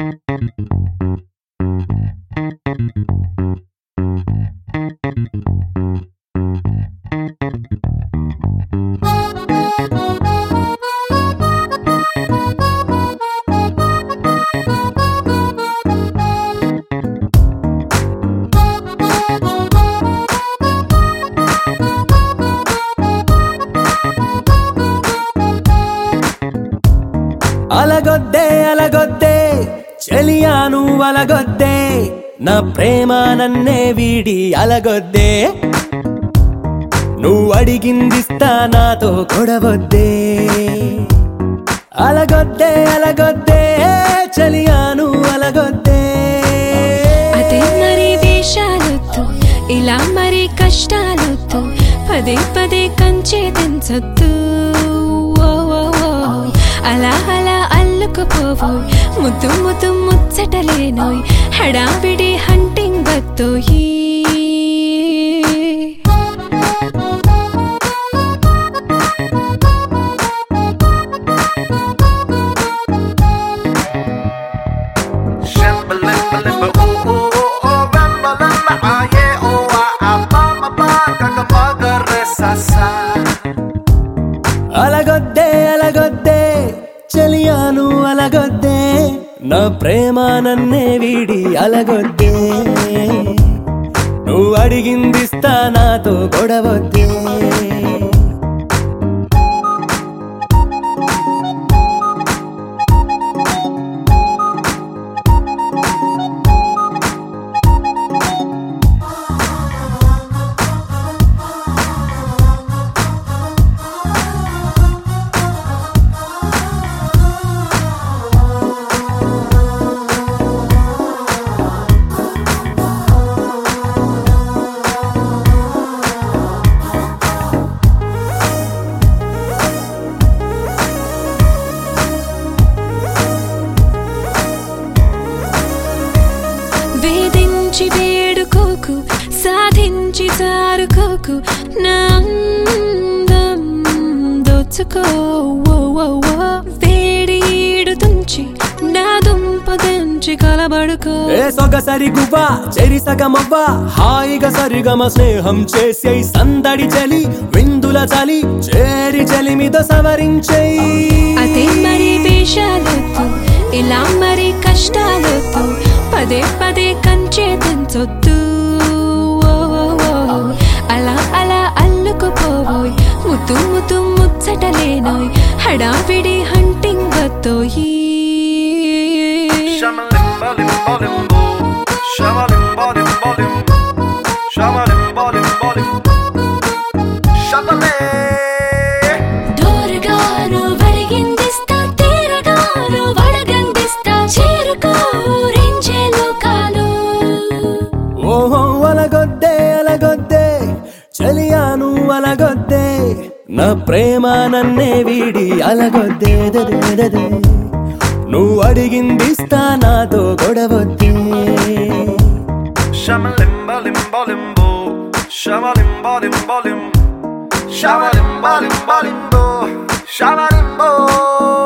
అలగొద్దే అలగొద్దే చెలియాను అలగొద్దే నా ప్రేమ నన్నే వీడి అలగొద్దే నువ్వు అడిగిందిస్తా నాతో కొడవద్దే అలగొద్దే అలగొద్దే చెలియాను అలగొద్దే అదే మరి వేషాలొద్దు ఇలా మరి కష్టాలొద్దు పదే పదే కంచే తెంచొద్దు ఓ, ఓ, ఓ. అలా అలా అల్లుకుపోవోయ్ ముద్దు ముద్దు ముచ్చటలేనోయ్ హడావిడి హంటింగ్ బత్తోయి Shimba limba limba ooh ooh ooh oh bamba lamba ah yeah oh ah ah ba ba ba kaka baga re sa sa అలగొద్దే అలగొద్దే చెలియాను అలగొద్దే నా ప్రేమ నన్నే వీడి అలగొద్దే నువ్వు అడిగిందిస్తా నాతో గొడవద్దే వేధించి వేడుకోకు సాధించి జారుకోకు నా అందం దోచుకో ఓ, ఓ, ఓ. వేడి ఈడుతుంచి నా దుంప దంచి కలబడుకో ఏ సొగసరి గువ్వ చెరి సగమవ్వ హాయిగా సరిగమ స్నేహం చేసే సందడి చలి విందుల చలి చేరి చలి మీద సవరించేయి అదే మరి వేషాలొద్దు ఇలా మరి కష్టాలొద్దు పదే పదే కంచే తెంచొద్దు ఓ, ఓ, ఓ. అలా అలా అల్లుకుపోవోయ్ ముద్దు ముద్దు ముచ్చటలేనోయ్ హడావిడి హంటింగ్ వత్తోయి Shama limba limba limbo Shama limba limba lim Shama limba limba lim Shama le దూరగాను వడిగిందిస్తా తీరగాను వడగందిస్తా చేరుకో రెంచే లోకాలు ఓహో అలగొద్దే అలగొద్దే చలియాను అలగొద్దే నా ప్రేమ నన్నే వీడి అలగొద్దే దదే దదే. నువ్వు అడిగిందిస్తా నాతో గొడవద్దే Shama limba limba limbo Shama limba limba lim Shama limba limba limbo Shama limbo